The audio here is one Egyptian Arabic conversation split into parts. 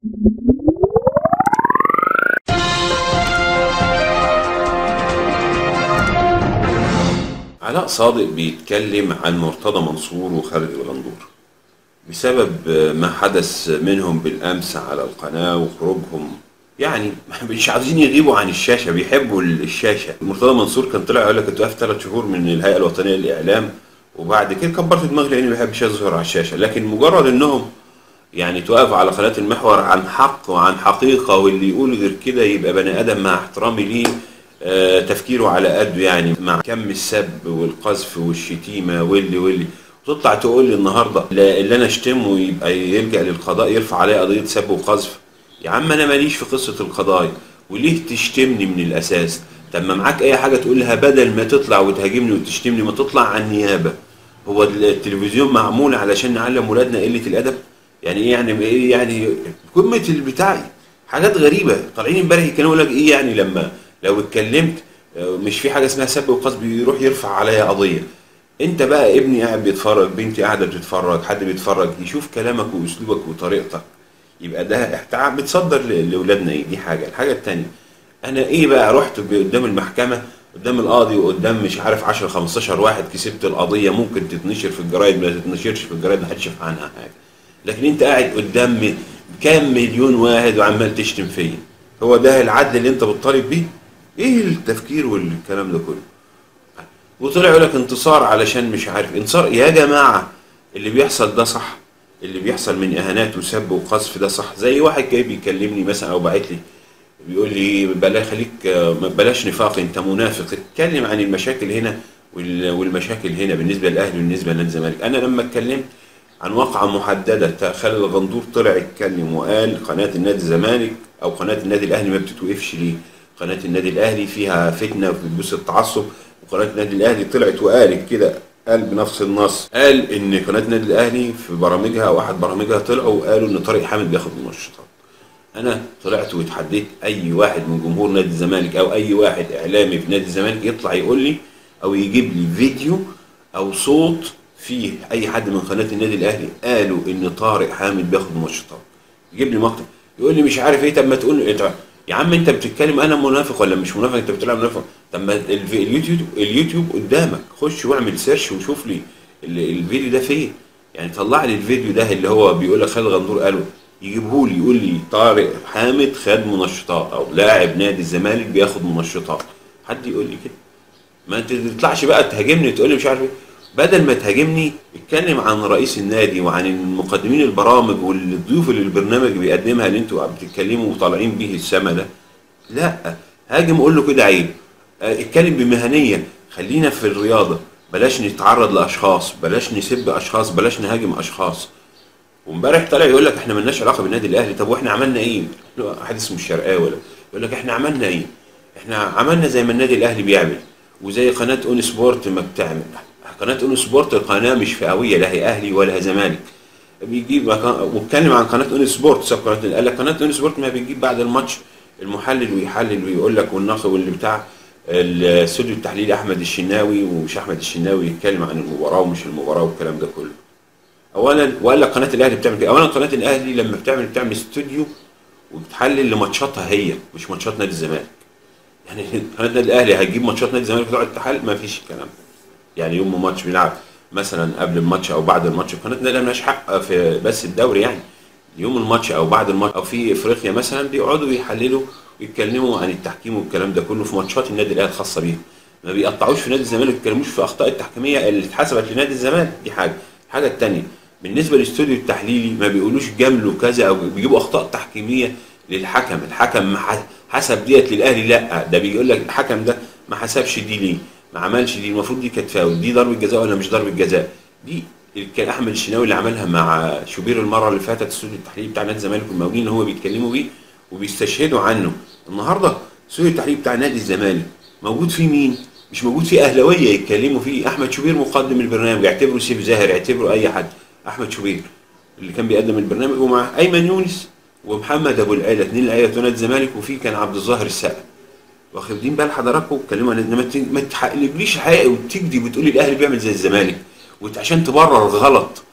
علاء صادق بيتكلم عن مرتضى منصور وخالد الغندور بسبب ما حدث منهم بالامس على القناه وخروجهم يعني مش عايزين يغيبوا عن الشاشه بيحبوا الشاشه مرتضى منصور كان طلع يقول لك كنت واقف ثلاث شهور من الهيئه الوطنيه للاعلام وبعد كده كبرت دماغي لاني ما بحبش اظهر على الشاشه لكن مجرد انهم يعني توقف على قناه المحور عن حق وعن حقيقه واللي يقول غير كده يبقى بني ادم مع احترامي ليه آه، تفكيره على قده يعني مع كم السب والقذف والشتيمه واللي واللي وتطلع تقول لي النهارده لا- اللي انا اشتمه يبقى يلجا للقضاء يرفع عليا قضيه سب وقذف يا عم انا ماليش في قصه القضايا وليه تشتمني من الاساس طب ما معاك اي حاجه تقولها بدل ما تطلع وتهاجمني وتشتمني ما تطلع عن النيابه هو التلفزيون معمول علشان نعلم ولادنا قله الادب يعني ايه يعني ايه يعني قمه البتاع حاجات غريبه طالعين امبارح يتكلموا لك ايه يعني لما لو اتكلمت آه، مش في حاجه اسمها سب وقذف بيروح يرفع عليا قضيه انت بقى ابني قاعد بيتفرج بنتي قاعده بتتفرج حد بيتفرج يشوف كلامك واسلوبك وطريقتك يبقى ده احتع- بتصدر ل- لاولادنا ايه دي حاجه الحاجه الثانيه انا ايه بقى رحت ب- قدام المحكمه قدام القاضي وقدام مش عارف 10 15 واحد كسبت القضيه ممكن تتنشر في الجرايد ما تتنشرش في الجرايد ما حدش يعرف عنها حاجه لكن انت قاعد قدام م- كام مليون واحد وعمال تشتم فيا هو ده العدل اللي انت بتطالب بيه ايه التفكير والكلام ده كله وطلع يقول لك انتصار علشان مش عارف انتصار يا جماعه اللي بيحصل ده صح اللي بيحصل من اهانات وسب وقذف ده صح زي واحد جاي بيكلمني مثلا او باعت لي بيقول لي بلاش خليك آه، بلاش نفاق انت منافق اتكلم عن المشاكل هنا وال- والمشاكل هنا بالنسبه للاهلي وبالنسبه لنادي الزمالك انا لما اتكلمت عن واقعه محدده تا- خالد الغندور طلع يتكلم وقال قناه النادي الزمالك او قناه النادي الاهلي ما بتتوقفش ليه قناه النادي الاهلي فيها فتنه وبتبث التعصب وقناه النادي الاهلي طلعت وقالت كده قال بنفس النص قال ان قناه النادي الاهلي في برامجها او احد برامجها طلعوا وقالوا ان طارق حامد بياخد منشطات انا طلعت واتحديت اي واحد من جمهور نادي الزمالك او اي واحد اعلامي في نادي الزمالك يطلع يقول لي او يجيب لي فيديو او صوت فيه اي حد من قناه النادي الاهلي قالوا ان طارق حامد بياخد منشطات يجيب لي مقطع يقول لي مش عارف ايه طب ما تقول انت يا عم انت بتتكلم انا منافق ولا مش منافق انت بتلعب منافق طب ما الف- اليوتيوب اليوتيوب قدامك خش واعمل سيرش وشوف لي ال- الفيديو ده فين يعني طلع لي الفيديو ده اللي هو بيقول لك خالد غندور قاله يجيبه لي يقول لي طارق حامد خد منشطات او لاعب نادي الزمالك بياخد منشطات حد يقول لي كده ما انت تطلعش بقى تهاجمني وتقول لي مش عارف ايه بدل ما تهاجمني اتكلم عن رئيس النادي وعن المقدمين البرامج والضيوف اللي البرنامج بيقدمها اللي انتوا بتتكلموا وطالعين بيه السما ده لا هاجم قول له كده عيب اه، اتكلم بمهنيه خلينا في الرياضه بلاش نتعرض لاشخاص بلاش نسب اشخاص بلاش نهاجم اشخاص وامبارح طلع يقول لك احنا مالناش علاقه بالنادي الاهلي طب واحنا عملنا ايه؟ له واحد اسمه الشرقاوي ولا يقول لك احنا عملنا ايه؟ احنا عملنا زي ما النادي الاهلي بيعمل وزي قناه اون سبورت ما بتعمل قناه اون سبورت قناه مش فئويه لا هي اهلي ولا هي زمالك بيجيب واتكلم عن قناه اون سبورت ساب قناه قال لك قناه اون سبورت ما بتجيب بعد الماتش المحلل ويحلل ويقول لك والناقد واللي بتاع الاستوديو التحليلي احمد الشناوي ومش احمد الشناوي يتكلم عن المباراه ومش المباراه والكلام ده كله اولا وقال لك قناه الاهلي بتعمل كده اولا قناه الاهلي لما بتعمل بتعمل استوديو وبتحلل لماتشاتها هي مش ماتشات نادي الزمالك يعني قناه النادي الاهلي هتجيب ماتشات نادي الزمالك وتقعد تحلل ما فيش الكلام ده يعني يوم ما ماتش بيلعب مثلا قبل الماتش او بعد الماتش قناه النادي الاهلي مالهاش حق في بس الدوري يعني يوم الماتش او بعد الماتش او في افريقيا مثلا بيقعدوا يحللوا ويتكلموا عن التحكيم والكلام ده كله في ماتشات النادي الاهلي الخاصه بيهم ما بيقطعوش في نادي الزمالك ما بيتكلموش في اخطاء التحكيميه اللي اتحسبت لنادي الزمالك دي حاجه الحاجه الثانيه بالنسبه للاستوديو التحليلي ما بيقولوش جاملوا كذا او بيجيبوا اخطاء تحكيميه للحكم الحكم ما ح- حسب ديت للاهلي لا ده بيقول لك الحكم ده ما حسبش دي ليه ما عملش دي المفروض دي كانت فاول دي ضربه جزاء ولا مش ضربه جزاء دي اللي كان احمد الشناوي اللي عملها مع شوبير المره اللي فاتت الاستوديو التحليلي بتاع نادي الزمالك والمقاولين اللي هو بيتكلموا بيه وبيستشهدوا عنه النهارده الاستوديو التحليلي بتاع نادي الزمالك موجود فيه مين؟ مش موجود فيه اهلاويه يتكلموا فيه احمد شوبير مقدم البرنامج يعتبره سيف زاهر يعتبره اي حد احمد شوبير اللي كان بيقدم البرنامج ومع ايمن يونس ومحمد ابو العيله اثنين لعيبه بتوع نادي الزمالك وفي كان عبد الظاهر السقا واخدين بال حضراتكم اتكلموا عن انما ت- ما تحقلبليش حقيقي وتكذب وتقولي الاهلي بيعمل زي الزمالك وت- عشان تبرر الغلط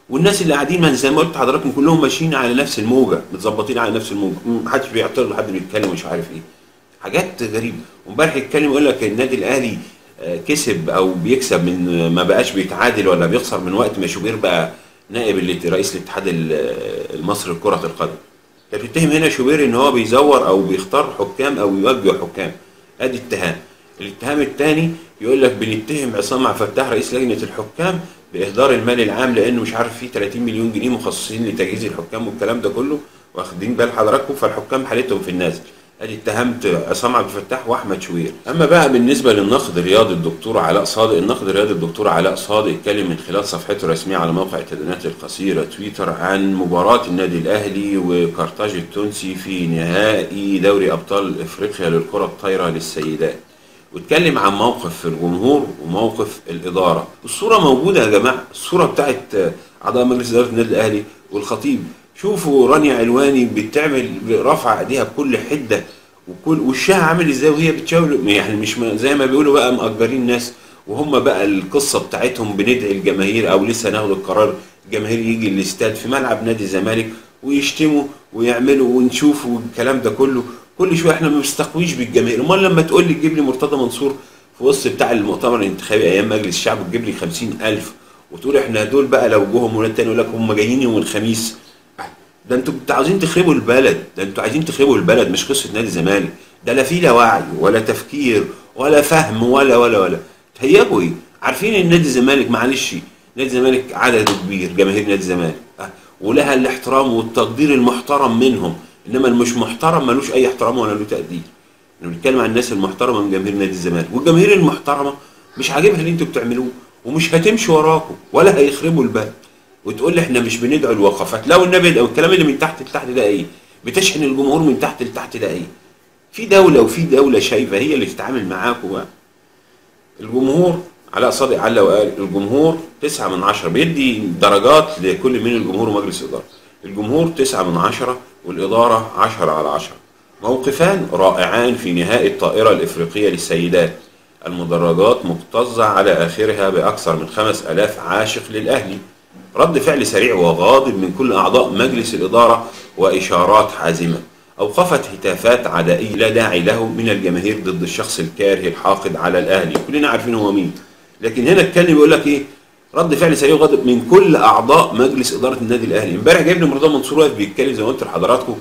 والناس اللي قاعدين ما زي ما قلت لحضراتكم كلهم ماشيين على نفس الموجه متظبطين على نفس الموجه ما حدش بيعترض حد بيتكلم مش عارف ايه حاجات غريبه وامبارح يتكلم يقول لك النادي الاهلي آه، كسب او بيكسب من ما بقاش بيتعادل ولا بيخسر من وقت ما شوبير بقى نائب اللي رئيس الاتحاد ال- المصري لكره القدم انت بتتهم هنا شوبير ان هو بيزور او بيختار حكام او يوجه حكام ادي اتهام الاتهام الثاني يقول لك بنتهم عصام عبد الفتاح رئيس لجنه الحكام باهدار المال العام لانه مش عارف فيه 30 مليون جنيه مخصصين لتجهيز الحكام والكلام ده كله واخدين بال حضراتكم فالحكام حالتهم في النازل ادي اتهمت عصام عبد الفتاح واحمد شوير اما بقى بالنسبه للنقد الرياضي الدكتور علاء صادق النقد الرياضي الدكتور علاء صادق اتكلم من خلال صفحته الرسميه على موقع التدوينات القصيره تويتر عن مباراه النادي الاهلي وكارتاج التونسي في نهائي دوري ابطال افريقيا للكره الطايره للسيدات واتكلم عن موقف الجمهور وموقف الاداره الصوره موجوده يا جماعه الصوره بتاعت اعضاء مجلس اداره النادي الاهلي والخطيب شوفوا رانيا علواني بتعمل رفع ايديها بكل حده وكل وشها عامل ازاي وهي بتشاور يعني مش ما- زي ما بيقولوا بقى مأجرين ناس وهم بقى القصه بتاعتهم بندعي الجماهير او لسه ناخد القرار الجماهير يجي الاستاد في ملعب نادي الزمالك ويشتموا ويعملوا ونشوف والكلام ده كله كل شويه احنا ما بنستقويش بالجماهير امال لما تقول لي تجيب لي مرتضى منصور في وسط بتاع المؤتمر الانتخابي ايام مجلس الشعب وتجيب لي 50000 وتقول احنا دول بقى لو جوهم ولاد تاني يقول لك هم جايين يوم الخميس ده انتوا كنتوا عايزين تخربوا البلد ده انتوا عايزين تخربوا البلد مش قصه نادي الزمالك ده لا في لا وعي ولا تفكير ولا فهم ولا ولا ولا تهيجوا ايه عارفين ان نادي الزمالك معلش نادي الزمالك عدده كبير جماهير نادي الزمالك اه، ولها الاحترام والتقدير المحترم منهم انما المش محترم ملوش اي احترام ولا له تقدير احنا بنتكلم عن الناس المحترمه من جماهير نادي الزمالك والجماهير المحترمه مش عاجبها اللي انتوا بتعملوه ومش هتمشي وراكم ولا هيخربوا البلد وتقول لي احنا مش بندعو الوقفات لو النبي ده والكلام اللي من تحت لتحت ده ايه بتشحن الجمهور من تحت لتحت ده ايه في دولة وفي دولة شايفة هي اللي تتعامل معاكم بقى الجمهور علاء صادق علق وقال الجمهور تسعة من عشرة بيدي درجات لكل من الجمهور ومجلس الإدارة الجمهور تسعة من عشرة والإدارة عشرة على عشرة موقفان رائعان في نهائي الطائرة الإفريقية للسيدات المدرجات مكتظة على آخرها بأكثر من خمس ألاف عاشق للأهلي رد فعل سريع وغاضب من كل أعضاء مجلس الإدارة وإشارات حازمة أوقفت هتافات عدائية لا داعي له من الجماهير ضد الشخص الكاره الحاقد على الأهلي كلنا عارفين هو مين لكن هنا اتكلم يقول لك إيه رد فعل سريع وغاضب من كل أعضاء مجلس إدارة النادي الأهلي امبارح جايب لي مرتضى منصور واقف بيتكلم زي ما قلت لحضراتكم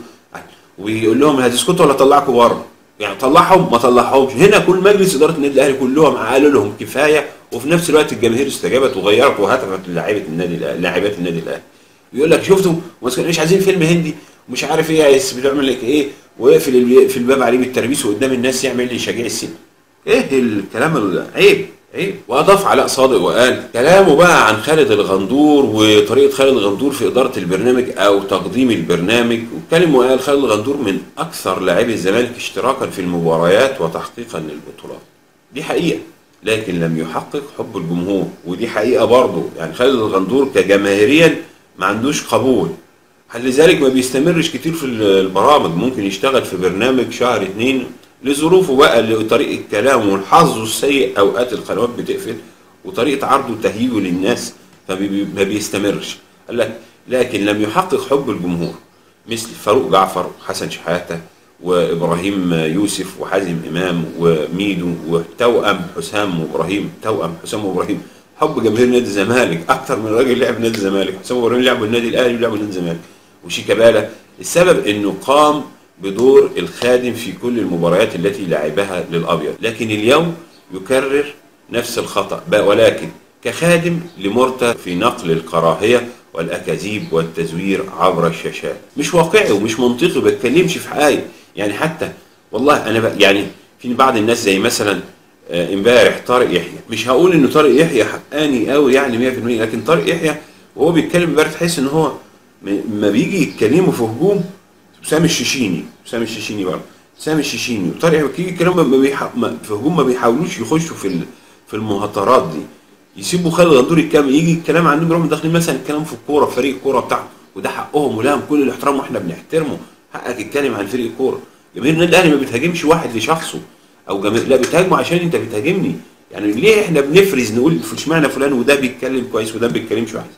ويقول لهم هتسكتوا ولا اطلعكم بره يعني طلعهم ما طلعهمش هنا كل مجلس اداره النادي الاهلي كلهم قالوا لهم كفايه وفي نفس الوقت الجماهير استجابت وغيرت وهتفت لاعيبه النادي الأهلي- لاعبات النادي الاهلي يقول لك شفتوا مس- مش عايزين فيلم هندي ومش عارف ايه عايز بتعمل لك ايه ويقفل ال- يقفل الباب عليه بالتربيس وقدام الناس يعمل لي شجيع السينما ايه الكلام ال- عيب عيب واضاف علاء صادق وقال كلامه بقى عن خالد الغندور وطريقه خالد الغندور في اداره البرنامج او تقديم البرنامج واتكلم وقال خالد الغندور من اكثر لاعبي الزمالك اشتراكا في المباريات وتحقيقا للبطولات دي حقيقه لكن لم يحقق حب الجمهور ودي حقيقه برضه يعني خالد الغندور كجماهيريا ما عندوش قبول لذلك ما بيستمرش كتير في البرامج ممكن يشتغل في برنامج شهر اتنين لظروفه بقى لطريقة كلامه وحظه السيء أوقات القنوات بتقفل وطريقة عرضه وتهيئه للناس فما بيستمرش قال لك لكن لم يحقق حب الجمهور مثل فاروق جعفر وحسن شحاتة وإبراهيم يوسف وحازم إمام وميدو وتوأم حسام وإبراهيم توأم حسام وإبراهيم حب جماهير نادي الزمالك اكتر من راجل لعب نادي الزمالك حسام ابراهيم لعب النادي الاهلي ولعب نادي الزمالك وشيكابالا السبب انه قام بدور الخادم في كل المباريات التي لعبها للابيض لكن اليوم يكرر نفس الخطا بقى ولكن كخادم لمرتى في نقل الكراهيه والاكاذيب والتزوير عبر الشاشات مش واقعي ومش منطقي ما بتكلمش في حاجه يعني حتى والله انا بقى يعني في بعض الناس زي مثلا آه، امبارح طارق يحيى مش هقول ان طارق يحيى حقاني قوي يعني 100% لكن طارق يحيى وهو بيتكلم امبارح تحس ان هو م- ما بيجي يتكلموا في هجوم سامي الشيشيني سامي الشيشيني برضه سامي الشيشيني وطارق يحيى بيجي يتكلموا ما بيح... ما في هجوم ما بيحاولوش يخشوا في ال... في المهاترات دي يسيبوا خالد غندور يتكلم يجي الكلام عندهم يروحوا داخلين مثلا الكلام في الكوره في فريق الكوره بتاعهم وده حقهم ولهم كل الاحترام واحنا بنحترمه حقك تتكلم عن فريق الكوره جماهير النادي الاهلي ما بتهاجمش واحد لشخصه او جماهير لا بتهاجمه عشان انت بتهاجمني يعني ليه احنا بنفرز نقول اشمعنى فلان وده بيتكلم كويس وده ما بيتكلمش كويس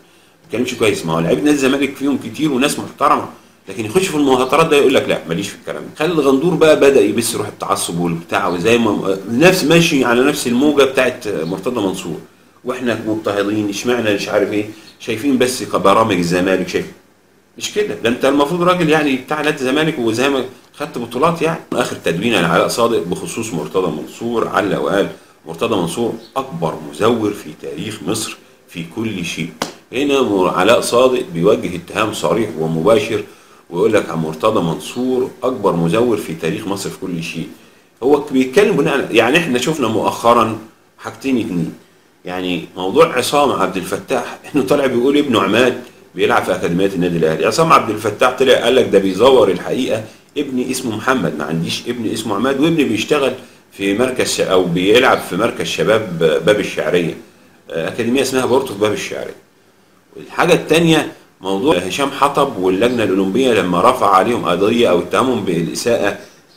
بيتكلمش كويس ما هو لعيبه نادي الزمالك فيهم كتير وناس محترمه لكن يخش في المهاترات ده يقول لك لا ماليش في الكلام ده خالد الغندور بقى بدا يبث روح التعصب والبتاع وزي ما نفس ماشي على نفس الموجه بتاعت مرتضى منصور واحنا مضطهدين اشمعنى مش عارف ايه شايفين بس برامج الزمالك شايف مش كده ده انت المفروض راجل يعني بتاع نادي الزمالك وزي ما خدت بطولات يعني اخر تدوين على علاء صادق بخصوص مرتضى منصور علق وقال مرتضى منصور اكبر مزور في تاريخ مصر في كل شيء هنا علاء صادق بيوجه اتهام صريح ومباشر ويقول لك عن مرتضى منصور اكبر مزور في تاريخ مصر في كل شيء هو بيتكلم بناء يعني احنا شفنا مؤخرا حاجتين اتنين يعني موضوع عصام عبد الفتاح انه طالع بيقول ابنه عماد بيلعب في اكاديميه النادي الاهلي عصام عبد الفتاح طلع قال لك ده بيزور الحقيقه ابني اسمه محمد ما عنديش ابن اسمه عماد وابني بيشتغل في مركز او بيلعب في مركز شباب باب الشعريه اكاديميه اسمها بورتو في باب الشعريه الحاجه الثانيه موضوع هشام حطب واللجنه الاولمبيه لما رفع عليهم قضيه او اتهمهم بالاساءه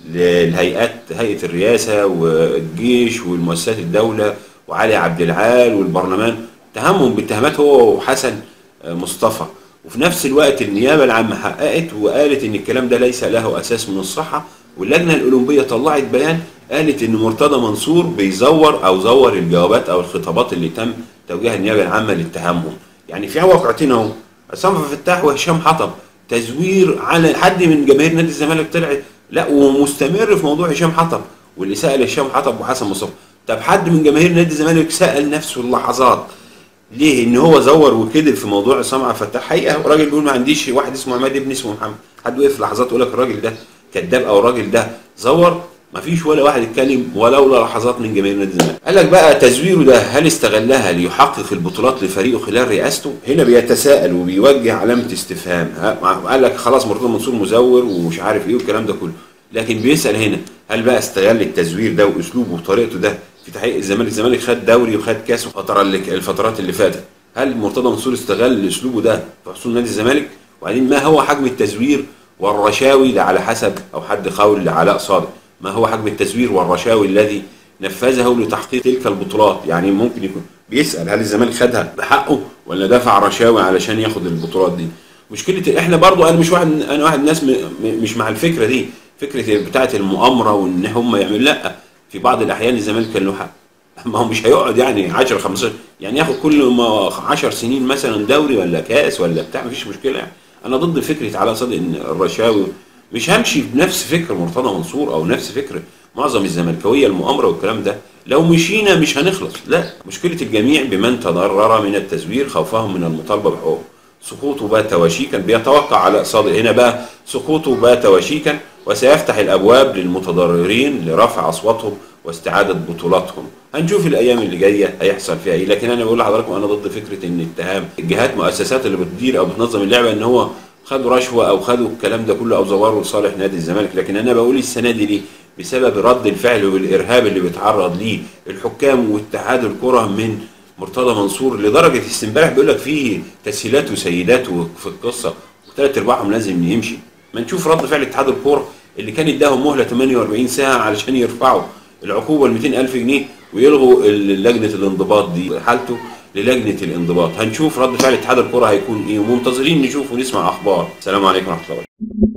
للهيئات هيئه الرئاسه والجيش والمؤسسات الدوله وعلي عبد العال والبرلمان اتهمهم باتهامات هو وحسن مصطفى وفي نفس الوقت النيابه العامه حققت وقالت ان الكلام ده ليس له اساس من الصحه واللجنه الاولمبيه طلعت بيان قالت ان مرتضى منصور بيزور او زور الجوابات او الخطابات اللي تم توجيهها النيابه العامه لاتهامهم يعني في واقعتين اهو عصام فتاح وهشام حطب تزوير على حد من جماهير نادي الزمالك طلع لا ومستمر في موضوع هشام حطب والاساءه لهشام حطب وحسن مصطفى طب حد من جماهير نادي الزمالك سال نفسه اللحظات ليه ان هو زور وكذب في موضوع عصام عبد الفتاح حقيقه وراجل بيقول ما عنديش واحد اسمه عماد ابن اسمه محمد حد وقف لحظات يقول لك الراجل ده كذاب او الراجل ده زور ما فيش ولا واحد اتكلم ولولا لحظات من جماهير نادي الزمالك قال لك بقى تزويره ده هل استغلها ليحقق البطولات لفريقه خلال رئاسته هنا بيتساءل وبيوجه علامه استفهام قال لك خلاص مرتضى منصور مزور ومش عارف ايه والكلام ده كله لكن بيسال هنا هل بقى استغل التزوير ده واسلوبه وطريقته ده في تحقيق الزمالك الزمالك خد دوري وخد كاس الفتره اللي الفترات اللي فاتت هل مرتضى منصور استغل اسلوبه ده في حصول نادي الزمالك وبعدين ما هو حجم التزوير والرشاوي ده على حسب او حد قول لعلاء صادق ما هو حجم التزوير والرشاوي الذي نفذه لتحقيق تلك البطولات يعني ممكن يكون بيسال هل الزمالك خدها بحقه ولا دفع رشاوي علشان ياخد البطولات دي مشكله احنا برضو انا مش واحد انا واحد ناس مش مع الفكره دي فكره بتاعه المؤامره وان هم يعملوا لا في بعض الاحيان الزمالك كان له حق ما هو مش هيقعد يعني 10 15 يعني ياخد كل ما 10 سنين مثلا دوري ولا كاس ولا بتاع مفيش مشكله يعني انا ضد فكره علاء صادق ان الرشاوي مش همشي بنفس فكر مرتضى منصور او نفس فكر معظم الزملكاويه المؤامره والكلام ده لو مشينا مش هنخلص لا مشكله الجميع بمن تضرر من التزوير خوفهم من المطالبه بحقوقهم سقوطه بات وشيكا بيتوقع علاء صادق هنا بقى سقوطه بات وشيكا وسيفتح الابواب للمتضررين لرفع اصواتهم واستعاده بطولاتهم هنشوف الايام اللي جايه هيحصل فيها ايه لكن انا بقول لحضراتكم انا ضد فكره ان اتهام الجهات مؤسسات اللي بتدير او بتنظم اللعبه ان هو خدوا رشوه او خدوا الكلام ده كله او زوروا لصالح نادي الزمالك لكن انا بقول السنه دي ليه بسبب رد الفعل والارهاب اللي بيتعرض ليه الحكام واتحاد الكره من مرتضى منصور لدرجه امبارح بيقول لك فيه تسهيلات وسيدات في القصه وثلاث ارباعهم لازم يمشي ما نشوف رد فعل اتحاد الكوره اللي كان اداهم مهله 48 ساعه علشان يرفعوا العقوبه ال 200000 جنيه ويلغوا لجنه الانضباط دي حالته للجنه الانضباط هنشوف رد فعل اتحاد الكره هيكون ايه ومنتظرين نشوف ونسمع اخبار السلام عليكم ورحمه الله وبركاته